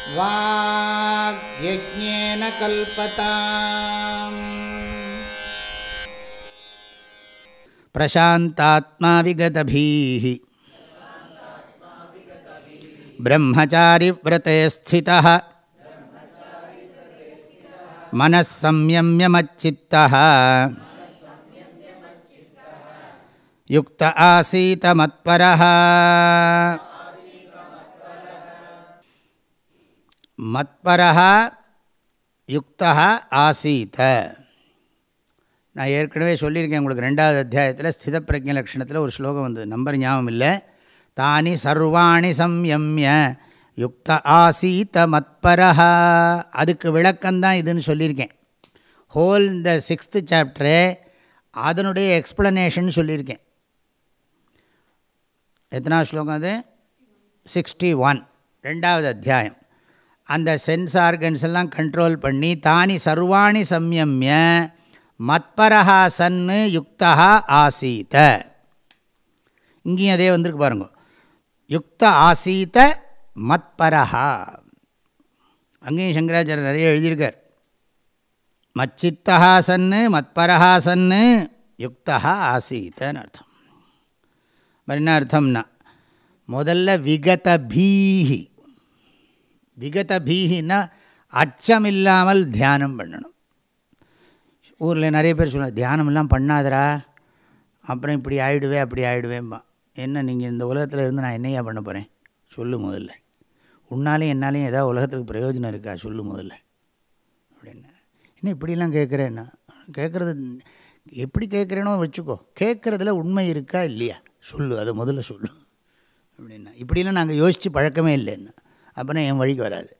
वाग्यज्ञेन कल्पताम् प्रशान्तात्मा विगतभीः ब्रह्मचारिव्रते स्थितः मनः संयम्यमच्चित्तः युक्त आसीत मत्परः மத்பரः யுக்தः ஆசீத நான் ஏற்கனவே சொல்லியிருக்கேன் உங்களுக்கு ரெண்டாவது அத்தியாயத்தில் ஸ்தித பிரஜ லக்ஷணத்தில் ஒரு ஸ்லோகம் வந்தது நம்பர் ஞாபகம் இல்லை தானி சர்வாணி சம்யம்ய யுக்த ஆசீத மத்பரஹா அதுக்கு விளக்கம்தான் இதுன்னு சொல்லியிருக்கேன் ஹோல் இந்த சிக்ஸ்த்து சாப்டரு அதனுடைய எக்ஸ்ப்ளனேஷன் சொல்லியிருக்கேன் எத்தனாவது ஸ்லோகம் அது சிக்ஸ்டி ஒன் ரெண்டாவது அத்தியாயம் அந்த சென்ஸ் ஆர்கன்ஸ் எல்லாம் கண்ட்ரோல் பண்ணி தானி சர்வாணி சம்யம்ய மத்பரஹா சன்னு யுக்தா ஆசீத இங்கேயும் அதே வந்திருக்கு பாருங்க யுக்த ஆசீத மத்பரஹா அங்கேயும் சங்கராச்சாரியர் நிறைய எழுதியிருக்கார் மச்சித்தா சன்னு மத்பரஹா சன்னு யுக்தா ஆசீத்தன்னு அர்த்தம் என்ன அர்த்தம்னா முதல்ல விகத பீஹி விகத பீஹின்னா அச்சமில்லாமல் தியானம் பண்ணணும் ஊரில் நிறைய பேர் சொல்லுவாங்க தியானமெல்லாம் பண்ணாதரா அப்புறம் இப்படி ஆகிடுவே அப்படி ஆகிடுவேன்பா என்ன நீங்கள் இந்த உலகத்தில் இருந்து நான் என்னையா பண்ண போகிறேன் சொல்லு முதல்ல உன்னாலையும் என்னாலையும் ஏதாவது உலகத்துக்கு பிரயோஜனம் இருக்கா சொல்லு முதல்ல அப்படின்னு என்ன இப்படிலாம் கேட்குறேன்னா கேட்குறது எப்படி கேட்குறேனோ வச்சுக்கோ கேட்குறதுல உண்மை இருக்கா இல்லையா சொல்லு அதை முதல்ல சொல்லு அப்படின்னா இப்படிலாம் நாங்கள் யோசித்து பழக்கமே இல்லைன்னா அப்புறம் என் வழிக்கு வராது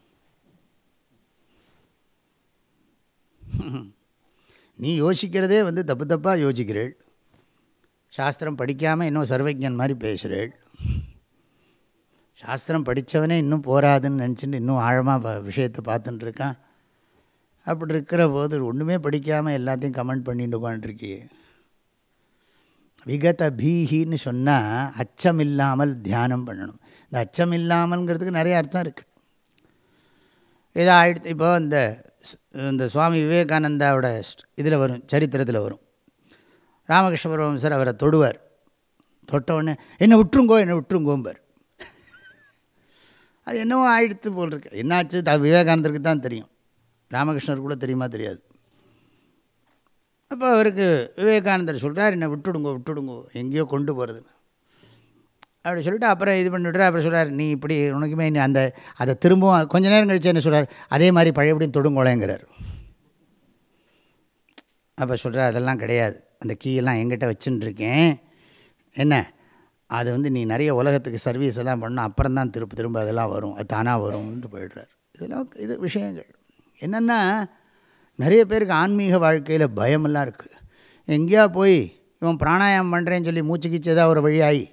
நீ யோசிக்கிறதே வந்து தப்பு தப்பாக யோசிக்கிறேள் சாஸ்திரம் படிக்காமல் இன்னும் சர்வஜன் மாதிரி பேசுகிறேள் சாஸ்திரம் படித்தவனே இன்னும் போராதுன்னு நினச்சிட்டு இன்னும் ஆழமாக விஷயத்தை பார்த்துட்டு இருக்கான் அப்படி இருக்கிற போது ஒன்றுமே படிக்காமல் எல்லாத்தையும் கமெண்ட் பண்ணிட்டு உட்காந்துருக்கியே விகத பீஹின்னு சொன்னால் அச்சம் இல்லாமல் தியானம் பண்ணணும் இந்த அச்சம் இல்லாமல்ங்கிறதுக்கு நிறைய அர்த்தம் இருக்குது ஏதோ ஆயிடுத்து இப்போ இந்த இந்த சுவாமி விவேகானந்தாவோட இதில் வரும் சரித்திரத்தில் வரும் ராமகிருஷ்ண பரமஹம்சர் அவரை தொடுவார் தொட்டவுடனே என்னை விட்டுருங்கோ என்னை விட்டுருங்கோம்பார் அது என்னவோ ஆயிடுத்து போல் இருக்கு என்னாச்சு த விவேகானந்தருக்கு தான் தெரியும் ராமகிருஷ்ணர் கூட தெரியுமா தெரியாது அப்போ அவருக்கு விவேகானந்தர் சொல்கிறார் என்னை விட்டுடுங்கோ விட்டுடுங்கோ எங்கேயோ கொண்டு போகிறதுன்னு அப்படி சொல்லிட்டு அப்புறம் இது பண்ணிவிட்றார் அப்புறம் சொல்கிறார் நீ இப்படி உனக்குமே நீ அந்த அதை திரும்பவும் கொஞ்ச நேரம் கழிச்சு என்ன சொல்கிறார் அதே மாதிரி பழையபடியும் தொடுங்கோளேங்கிறார் அப்போ சொல்கிறார் அதெல்லாம் கிடையாது அந்த கீயெல்லாம் எங்கிட்ட வச்சுன்னு இருக்கேன் என்ன அது வந்து நீ நிறைய உலகத்துக்கு சர்வீஸ் எல்லாம் பண்ணால் அப்புறம் தான் திரும்ப திரும்ப அதெல்லாம் வரும் அது தானாக வரும்ன்ட்டு போயிடுறார் இதெல்லாம் இது விஷயங்கள் என்னென்னா நிறைய பேருக்கு ஆன்மீக வாழ்க்கையில் பயமெல்லாம் இருக்குது எங்கேயா போய் இவன் பிராணாயாமம் பண்ணுறேன்னு சொல்லி மூச்சு கீச்சு ஏதாவது ஒரு வழியாகி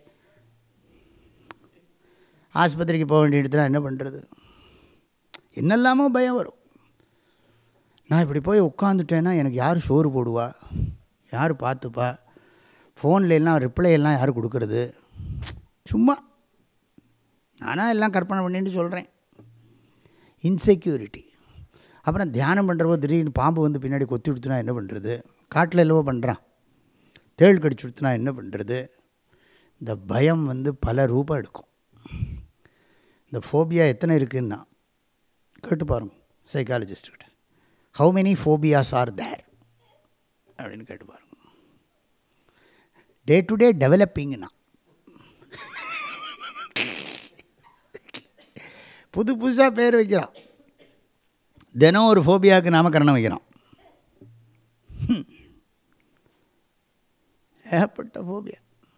ஆஸ்பத்திரிக்கு போக வேண்டிய இடத்துல என்ன பண்ணுறது என்னெல்லாமோ பயம் வரும் நான் இப்படி போய் உட்காந்துட்டேன்னா எனக்கு யார் சோறு போடுவா யார் பார்த்துப்பா ஃபோனில் எல்லாம் ரிப்ளை எல்லாம் யார் கொடுக்குறது சும்மா நானாக எல்லாம் கற்பனை பண்ணிட்டு சொல்கிறேன் இன்செக்யூரிட்டி அப்புறம் தியானம் பண்ணுறப்போ திடீர்னு பாம்பு வந்து பின்னாடி கொத்தி கொடுத்துனா என்ன பண்ணுறது காட்டில் எல்லவோ பண்ணுறான் தேள் கடிச்சு கொடுத்துனா என்ன பண்ணுறது இந்த பயம் வந்து பல ரூபம் எடுக்கும் இந்த ஃபோபியா எத்தனை இருக்குன்னா கேட்டு பாருங்க சைக்காலஜிஸ்ட்கிட்ட how many phobias are there அப்படின்னு கேட்டு பாருங்க டே டு டே டெவலப்பிங்னா புது புதுசாக பேர் வைக்கிறான் தினம் ஒரு ஃபோபியாவுக்கு நாமக்கரணம் வைக்கிறான் ஏகப்பட்ட ஃபோபியா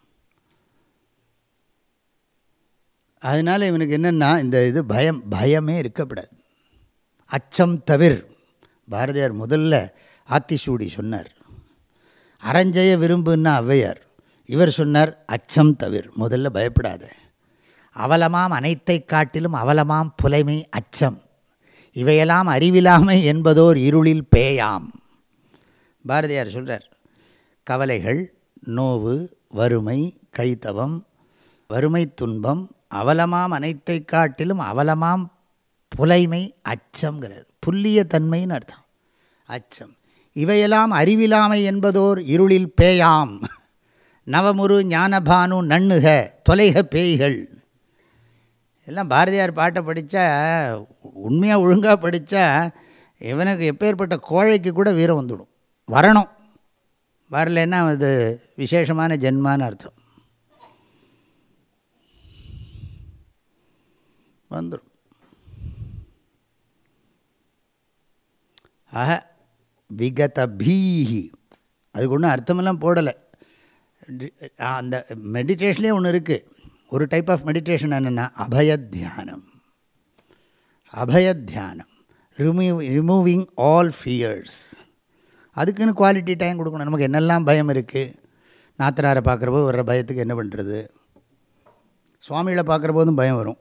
அதனால் இவனுக்கு என்னென்னா இந்த இது பயம் பயமே இருக்கப்படாது அச்சம் தவிர் பாரதியார் முதல்ல ஆத்திசூடி சொன்னார் அறஞ்செய விரும்புன்னா ஔவையார் இவர் சொன்னார் அச்சம் தவிர் முதல்ல பயப்படாத அவலமாம் அனைத்தை காட்டிலும் அவலமாம் புலைமை அச்சம் இவையெல்லாம் அறிவிலாமை என்பதோர் இருளில் பேயாம் பாரதியார் சொல்கிறார் கவலைகள் நோவு வறுமை கைத்தவம் வறுமை துன்பம் அவலமாம் அனைத்தை காட்டிலும் அவலமாம் புலைமை அச்சம்ங்கிறார் புல்லிய தன்மைன்னு அர்த்தம் அச்சம் இவையெல்லாம் அறிவிலாமை என்பதோர் இருளில் பேயாம் நவமுரு ஞானபானு நண்ணுக தொலைக பேய்கள் எல்லாம் பாரதியார் பாட்டை படித்தா உண்மையாக ஒழுங்காக படித்தா இவனுக்கு எப்பேற்பட்ட கோழைக்கு கூட வீரம் வந்துடும் வரணும் வரலைன்னா அது விசேஷமான ஜென்மான்னு அர்த்தம் வந்துடும் ஆக விகத பீஹி அதுக்கு ஒன்றும் அர்த்தமெல்லாம் போடலை அந்த மெடிடேஷன்லேயே ஒன்று இருக்குது ஒரு டைப் ஆஃப் மெடிடேஷன் என்னென்னா அபயத்தியானம் அபயத்தியானம் ரிமூவ் ரிமூவிங் ஆல் ஃபியர்ஸ் அதுக்குன்னு குவாலிட்டி டைம் கொடுக்கணும் நமக்கு என்னெல்லாம் பயம் இருக்குது நாத்தனாரை பார்க்குறப்போ வர்ற பயத்துக்கு என்ன பண்ணுறது சுவாமிகளை பார்க்குற போதும் பயம் வரும்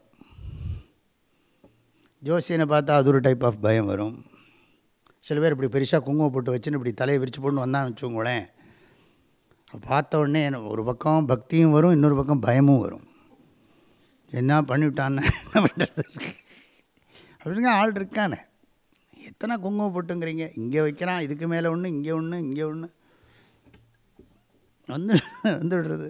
ஜோசியனை பார்த்தா அது ஒரு டைப் ஆஃப் பயம் வரும் சில பேர் இப்படி பெருசாக குங்குமம் போட்டு வச்சுன்னு இப்படி தலையை விரிச்சு போட்டு வந்தான்னு வச்சுக்கோங்களேன் பார்த்த உடனே எனக்கு ஒரு பக்கம் பக்தியும் வரும் இன்னொரு பக்கம் பயமும் வரும் என்ன பண்ணிவிட்டான்னு என்ன பண்ணுறது அப்படிங்க ஆள் இருக்கானே எத்தனை குங்குமம் போட்டுங்கிறீங்க இங்கே வைக்கிறான் இதுக்கு மேலே ஒன்று இங்கே ஒன்று இங்கே ஒன்று வந்து வந்துடுறது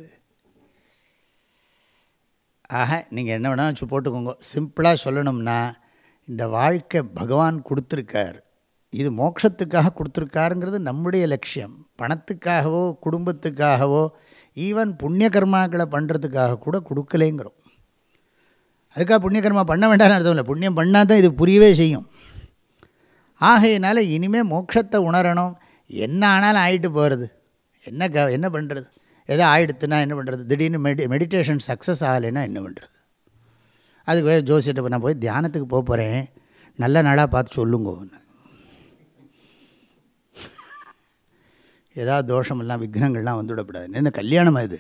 ஆக நீங்கள் என்ன வேணாலும் போட்டுக்கோங்க சிம்பிளாக சொல்லணும்னா இந்த வாழ்க்கை பகவான் கொடுத்துருக்கார் இது மோட்சத்துக்காக கொடுத்துருக்காருங்கிறது நம்முடைய லட்சியம் பணத்துக்காகவோ குடும்பத்துக்காகவோ ஈவன் புண்ணிய கர்மாக்களை பண்ணுறதுக்காக கூட கொடுக்கலேங்கிறோம் அதுக்காக புண்ணிய கர்மா பண்ண வேண்டாம்னு அர்த்தம் இல்லை புண்ணியம் பண்ணால் தான் இது புரியவே செய்யும் ஆகையினால இனிமேல் மோட்சத்தை உணரணும் என்ன ஆனாலும் ஆகிட்டு போகிறது என்ன க என்ன பண்ணுறது எதோ ஆகிடுத்துனா என்ன பண்ணுறது திடீர்னு மெடி மெடிடேஷன் சக்ஸஸ் ஆகலைன்னா என்ன பண்ணுறது அதுக்கு வேறு ஜோசியிட்ட நான் போய் தியானத்துக்கு போக போகிறேன் நல்ல நாளாக பார்த்து சொல்லுங்க ஏதாவது தோஷமெல்லாம் விக்னங்கள்லாம் வந்துவிடக்கூடாது என்ன கல்யாணம் இது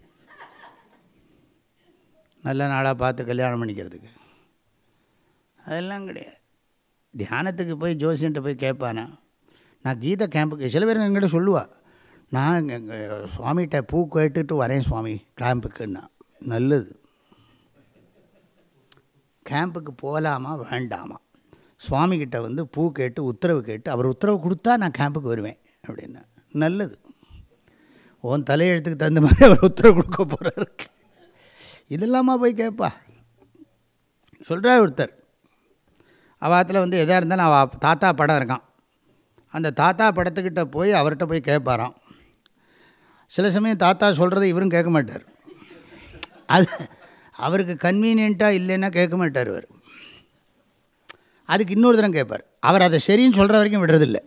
நல்ல நாளாக பார்த்து கல்யாணம் பண்ணிக்கிறதுக்கு அதெல்லாம் கிடையாது தியானத்துக்கு போய் ஜோசியன்ட்ட போய் கேட்பானா நான் கீதா கேம்புக்கு சில பேர் எங்கிட்ட சொல்லுவா நான் சுவாமிகிட்ட பூ கேட்டுட்டு வரேன் சுவாமி கேம்புக்குன்னா நல்லது கேம்புக்கு போகலாமா வேண்டாமா சுவாமிகிட்ட வந்து பூ கேட்டு உத்தரவு கேட்டு அவர் உத்தரவு கொடுத்தா நான் கேம்புக்கு வருவேன் அப்படின்னா நல்லது உன் தலையெழுத்துக்கு தகுந்த மாதிரி அவர் உத்தரவு கொடுக்க போகிறார் இதெல்லாமா போய் கேட்பா சொல்கிறார் ஒருத்தர் அவாத்தில் வந்து எதாக இருந்தாலும் அவள் தாத்தா படம் இருக்கான் அந்த தாத்தா படத்துக்கிட்ட போய் அவர்கிட்ட போய் கேட்பாராம் சில சமயம் தாத்தா சொல்கிறத இவரும் கேட்க மாட்டார் அது அவருக்கு கன்வீனியண்ட்டாக இல்லைன்னா கேட்க மாட்டார் அவர் அதுக்கு இன்னொரு தரம் கேட்பார் அவர் அதை சரின்னு சொல்கிற வரைக்கும் விடுறதில்லை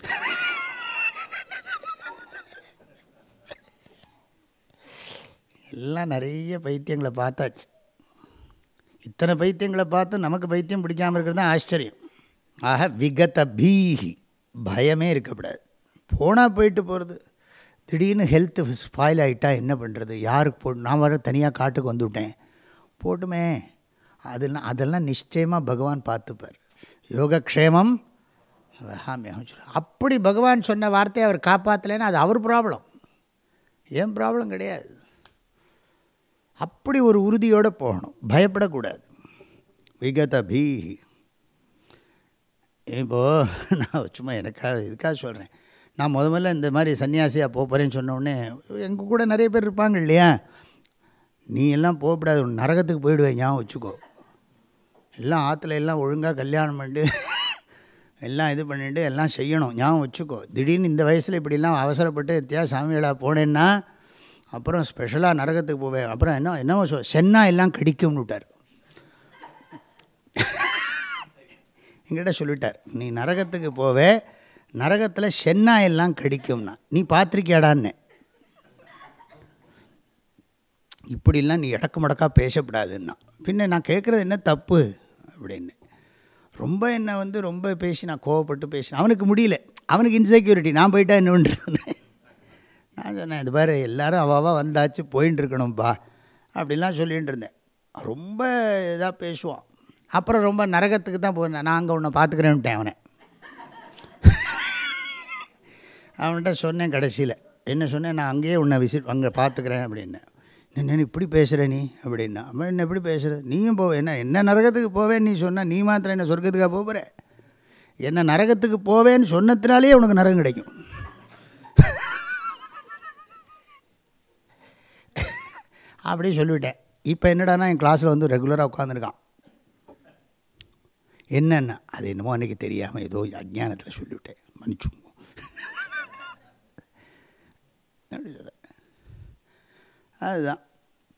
எல்லாம் நிறைய பைத்தியங்களை பார்த்தாச்சு இத்தனை பைத்தியங்களை பார்த்து நமக்கு பைத்தியம் பிடிக்காமல் இருக்கிறது தான் ஆச்சரியம் ஆக விகத பீஹி பயமே இருக்கக்கூடாது போனால் போயிட்டு போகிறது திடீர்னு ஹெல்த்து ஸ்பாயில் ஆகிட்டா என்ன பண்ணுறது யாருக்கு போட்டு நான் வர தனியாக காட்டுக்கு வந்துவிட்டேன் போட்டுமே அதெல்லாம் அதெல்லாம் நிச்சயமாக பகவான் பார்த்துப்பார் யோகக்ஷேமம் வகாமியம் அப்படி பகவான் சொன்ன வார்த்தையை அவர் காப்பாற்றலைன்னா அது அவர் ப்ராப்ளம் ஏன் ப்ராப்ளம் கிடையாது அப்படி ஒரு உறுதியோடு போகணும் பயப்படக்கூடாது விகத பீஹி இப்போது நான் சும்மா எனக்காக இதுக்காக சொல்கிறேன் நான் முத முதல்ல இந்த மாதிரி சன்னியாசியாக போக போகிறேன்னு சொன்னோடனே எங்கள் கூட நிறைய பேர் இருப்பாங்க இல்லையா நீ எல்லாம் போகக்கூடாது நரகத்துக்கு போயிடுவேன் ஞாபகம் வச்சுக்கோ எல்லாம் ஆற்றுல எல்லாம் ஒழுங்காக கல்யாணம் பண்ணிட்டு எல்லாம் இது பண்ணிட்டு எல்லாம் செய்யணும் ஞாபகம் வச்சுக்கோ திடீர்னு இந்த வயசில் இப்படிலாம் அவசரப்பட்டு எத்தியா சாமிகளாக போனேன்னா அப்புறம் ஸ்பெஷலாக நரகத்துக்கு போவேன் அப்புறம் என்ன என்னவோ சொல் சென்னா எல்லாம் கடிக்கும்னு விட்டார் என்கிட்ட சொல்லிட்டார் நீ நரகத்துக்கு போவே நரகத்தில் சென்னா எல்லாம் கடிக்கும்னா நீ பார்த்துருக்கியாடான்னு இப்படிலாம் நீ இடக்கு மடக்கா பேசப்படாதுன்னா பின்ன நான் கேட்குறது என்ன தப்பு அப்படின்னு ரொம்ப என்னை வந்து ரொம்ப பேசி நான் கோவப்பட்டு பேசினேன் அவனுக்கு முடியல அவனுக்கு இன்செக்யூரிட்டி நான் போயிட்டா என்ன பண்ணுறது நான் சொன்னேன் இது பாரு எல்லோரும் அவாவா வந்தாச்சு போயின்னு இருக்கணும்ப்பா அப்படிலாம் சொல்லிகிட்டு இருந்தேன் ரொம்ப இதாக பேசுவான் அப்புறம் ரொம்ப நரகத்துக்கு தான் போனேன் நான் அங்கே உன்னை பார்த்துக்கிறேன்ட்டேன் அவனை அவன்கிட்ட சொன்னேன் கடைசியில் என்ன சொன்னேன் நான் அங்கேயே உன்னை விசிட் அங்கே பார்த்துக்கிறேன் அப்படின்னு என்ன இப்படி பேசுகிற நீ அப்படின்னா அவன் என்ன எப்படி பேசுகிற நீயும் போவ என்ன என்ன நரகத்துக்கு போவேன்னு நீ சொன்னால் நீ மாத்திரம் என்ன சொர்க்கத்துக்காக போகிற என்ன நரகத்துக்கு போவேன்னு சொன்னதுனாலே உனக்கு நரகம் கிடைக்கும் அப்படியே சொல்லிவிட்டேன் இப்போ என்னடானா என் கிளாஸில் வந்து ரெகுலராக உட்காந்துருக்கான் என்னென்ன அது என்னமோ அன்றைக்கி தெரியாமல் ஏதோ அஜ்ஞானத்தில் சொல்லிவிட்டேன் மன்னிச்சுங்க அப்படி சொல்ல அதுதான்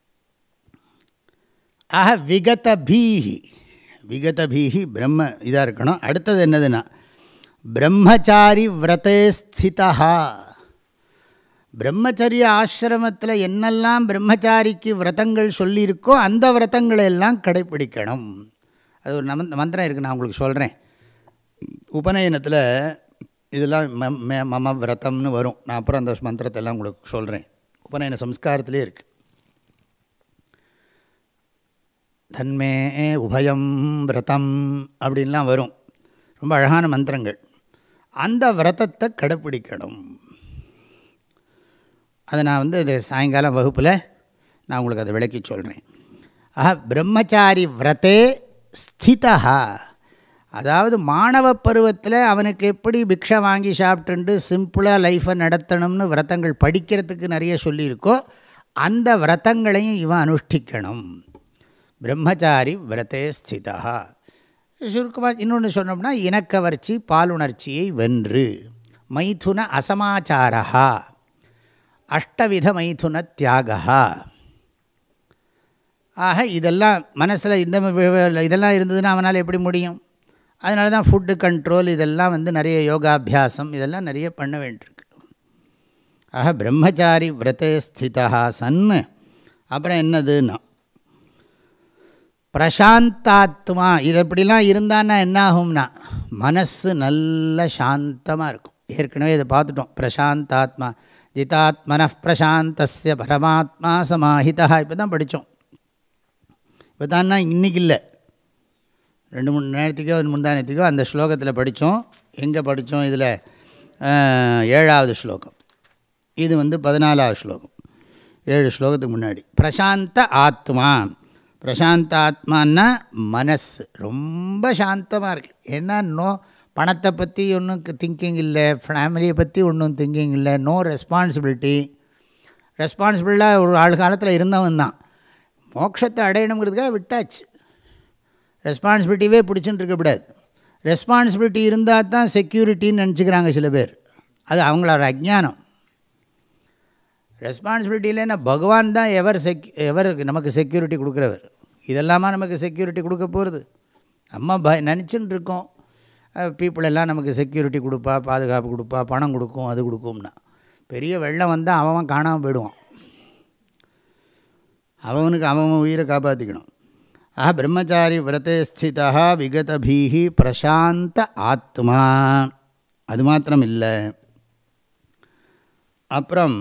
ஆக விகத பீஹி விகத பீஹி பிரம்ம இதாக இருக்கணும் அடுத்தது என்னதுன்னா பிரம்மச்சாரி விரதே ஸ்திதா பிரம்மச்சரிய ஆசிரமத்தில் என்னெல்லாம் பிரம்மச்சாரிக்கு விரதங்கள் சொல்லியிருக்கோ அந்த விரதங்களை எல்லாம் கடைப்பிடிக்கணும் அது ஒரு நம மந்திரம் இருக்குது நான் உங்களுக்கு சொல்கிறேன் உபநயனத்தில் இதெல்லாம் ம ம- மம விரதம்னு வரும் நான் அப்புறம் அந்த மந்திரத்தை எல்லாம் உங்களுக்கு சொல்கிறேன் உபநயன சம்ஸ்காரத்திலே இருக்குது தன்மே உபயம் விரதம் அப்படின்லாம் வரும் ரொம்ப அழகான மந்திரங்கள் அந்த விரதத்தை கடைப்பிடிக்கணும் அதை நான் வந்து இது சாயங்காலம் வகுப்பில் நான் உங்களுக்கு அதை விளக்கி சொல்கிறேன் ஆஹா பிரம்மச்சாரி விரதே ஸ்திதா அதாவது மாணவ பருவத்தில் அவனுக்கு எப்படி பிக்ஷை வாங்கி சாப்பிட்டுண்டு சிம்பிளாக லைஃப்பை நடத்தணும்னு விரதங்கள் படிக்கிறதுக்கு நிறைய சொல்லியிருக்கோ அந்த விரதங்களையும் இவன் அனுஷ்டிக்கணும் பிரம்மச்சாரி விரதே ஸ்திதா சுருக்கமாக இன்னொன்று சொன்னோம்னா இனக்கவர்ச்சி பாலுணர்ச்சியை வென்று மைதுன அசமாச்சாரா அஷ்டவித மைதுன தியாகா ஆக இதெல்லாம் மனசில் இந்த வி- வி- இதெல்லாம் இருந்ததுன்னா அவனால் எப்படி முடியும் அதனால தான் ஃபுட்டு கண்ட்ரோல் இதெல்லாம் வந்து நிறைய யோகாபியாசம் இதெல்லாம் நிறைய பண்ண வேண்டியிருக்கு ஆக பிரம்மச்சாரி விரதே ஸ்திதா சன்னு அப்புறம் என்னதுன்னா பிரசாந்தாத்மா இது எப்படிலாம் இருந்தான்னா என்ன ஆகும்னா மனசு நல்ல சாந்தமாக இருக்கும் ஏற்கனவே இதை பார்த்துட்டோம் பிரசாந்தாத்மா ஜிதாத்மன பிரசாந்தஸ்ய பரமாத்மா சமாஹிதா இப்போ தான் படித்தோம் இப்போ தான்னா இன்றைக்கி இல்லை ரெண்டு மூணு நேரத்துக்கோ முந்தானத்துக்கோ அந்த ஸ்லோகத்தில் படித்தோம் எங்கே படித்தோம் இதில் ஏழாவது ஸ்லோகம் இது வந்து பதினாலாவது ஸ்லோகம் ஏழு ஸ்லோகத்துக்கு முன்னாடி பிரசாந்த ஆத்மா பிரசாந்த ஆத்மான்னா மனசு ரொம்ப சாந்தமாக இருக்குது ஏன்னா நோ பணத்தை பற்றி ஒன்றும் திங்கிங் இல்லை ஃபேமிலியை பற்றி ஒன்றும் திங்கிங் இல்லை நோ ரெஸ்பான்சிபிலிட்டி ரெஸ்பான்சிபிளாக ஒரு ஆள் காலத்தில் இருந்தவன் தான் மோட்சத்தை அடையணுங்கிறதுக்காக விட்டாச்சு ரெஸ்பான்சிபிலிட்டியே பிடிச்சுன்னு இருக்கக்கூடாது ரெஸ்பான்சிபிலிட்டி இருந்தால் தான் செக்யூரிட்டின்னு நினச்சிக்கிறாங்க சில பேர் அது அவங்களோட அஜ்ஞானம் ரெஸ்பான்சிபிலிட்டி இல்லைன்னா பகவான் தான் எவர் செக் எவர் நமக்கு செக்யூரிட்டி கொடுக்குறவர் இதெல்லாமா நமக்கு செக்யூரிட்டி கொடுக்க போகிறது நம்ம ப நினச்சின்னு இருக்கோம் பீப்புள் எல்லாம் நமக்கு செக்யூரிட்டி கொடுப்பா பாதுகாப்பு கொடுப்பா பணம் கொடுக்கும் அது கொடுக்கும்னா பெரிய வெள்ளம் வந்தால் அவன் காணாமல் போயிடுவான் அவனுக்கு அவன் உயிரை காப்பாற்றிக்கணும் ஆஹா பிரம்மச்சாரி விரதே ஸ்திதா விகதபீஹி பிரசாந்த ஆத்மா அது மாத்திரம் இல்லை அப்புறம்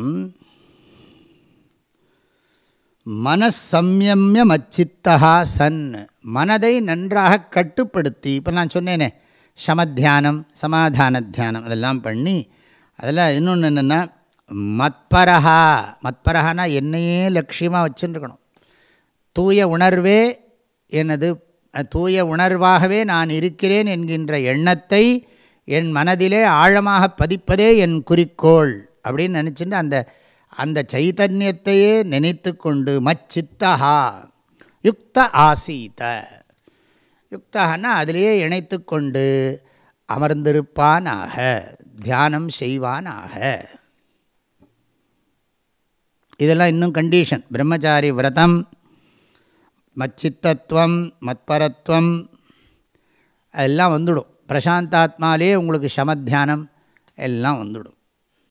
மனசம்யமிய மச்சித்தா சன் மனதை நன்றாக கட்டுப்படுத்தி இப்போ நான் சொன்னேனே சமத்தியானம் சமாதான தியானம் அதெல்லாம் பண்ணி அதில் இன்னொன்று என்னென்னா மத்பரஹா மத்பரஹானா என்னையே லட்சியமாக வச்சுருக்கணும் தூய உணர்வே எனது தூய உணர்வாகவே நான் இருக்கிறேன் என்கின்ற எண்ணத்தை என் மனதிலே ஆழமாக பதிப்பதே என் குறிக்கோள் அப்படின்னு நினச்சிட்டு அந்த அந்த சைத்தன்யத்தையே நினைத்து கொண்டு மச்சித்தஹா யுக்த ஆசீத யுக்தகன்னா அதிலேயே இணைத்து கொண்டு அமர்ந்திருப்பானாக தியானம் செய்வானாக இதெல்லாம் இன்னும் கண்டிஷன் பிரம்மச்சாரி விரதம் மச்சித்தத்துவம் மத்பரத்துவம் எல்லாம் வந்துடும் பிரசாந்தாத்மாலே உங்களுக்கு சமத்தியானம் எல்லாம் வந்துடும்